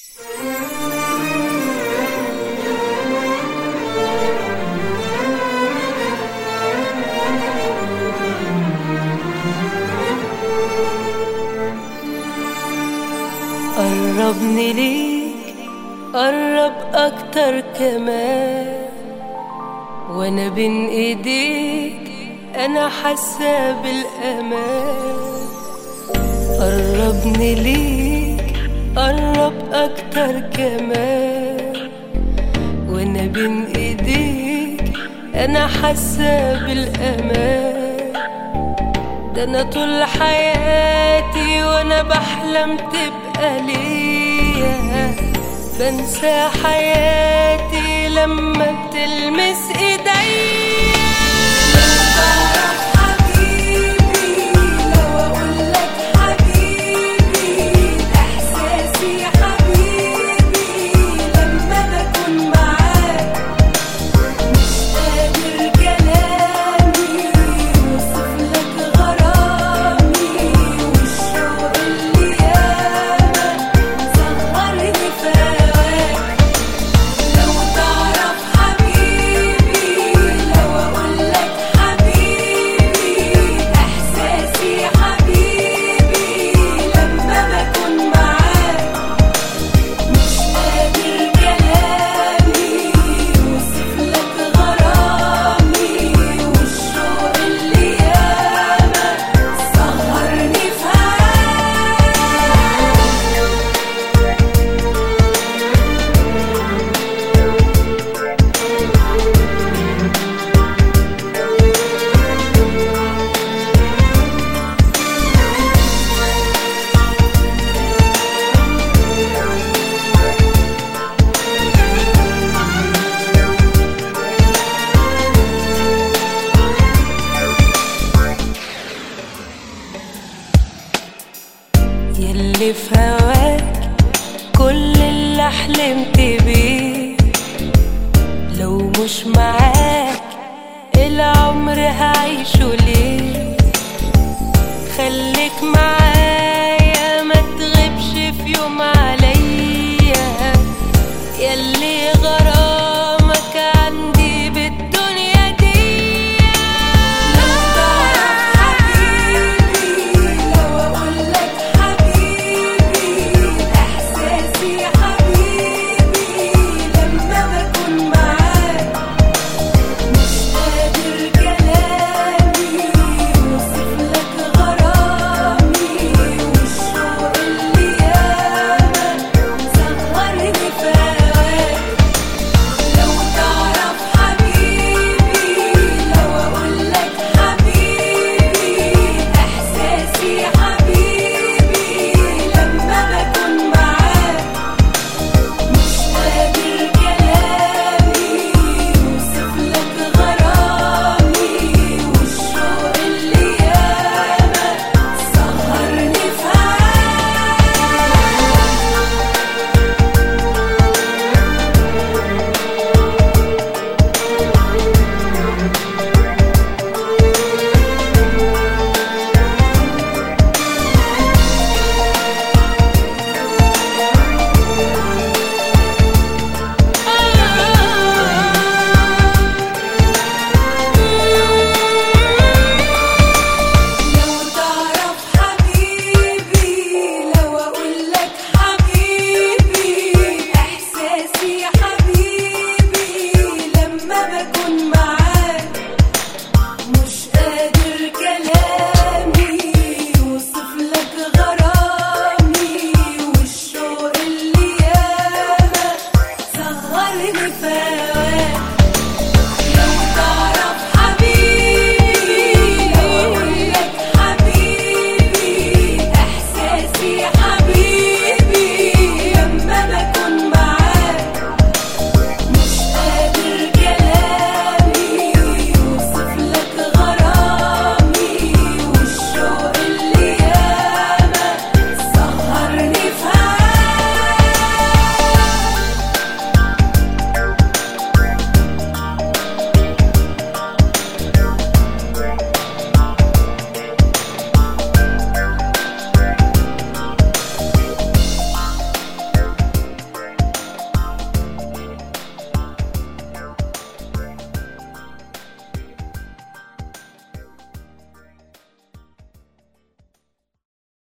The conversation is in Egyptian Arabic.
قربني ليك قرب اكتر كمان وانا بين ايديك انا حاسه بالامان قربني ليك قرب اكتر كمان وانا بين ايديك انا حاسه بالامان ده انا طول حياتي وانا بحلم تبقى ليا بنسى حياتي لما بتلمس ايديا لو تعرف حبيبي لو اقولك حبيبي احساسي حبيبي لما بكون معاك مش قادر كلامي يوصف لك غرامي والشوق اللي ياما مسهرني في هواك لو تعرف حبيبي لو اقولك حبيبي احساسي حبيبي لما بكون معاك مش قادر كلامي يوصف لك غرامي والشوق اللي ياما سهرني في هواك يلي في هواك كل اللي حلمت بيه لو مش معاك العمر هعيشه ليه خليك معاك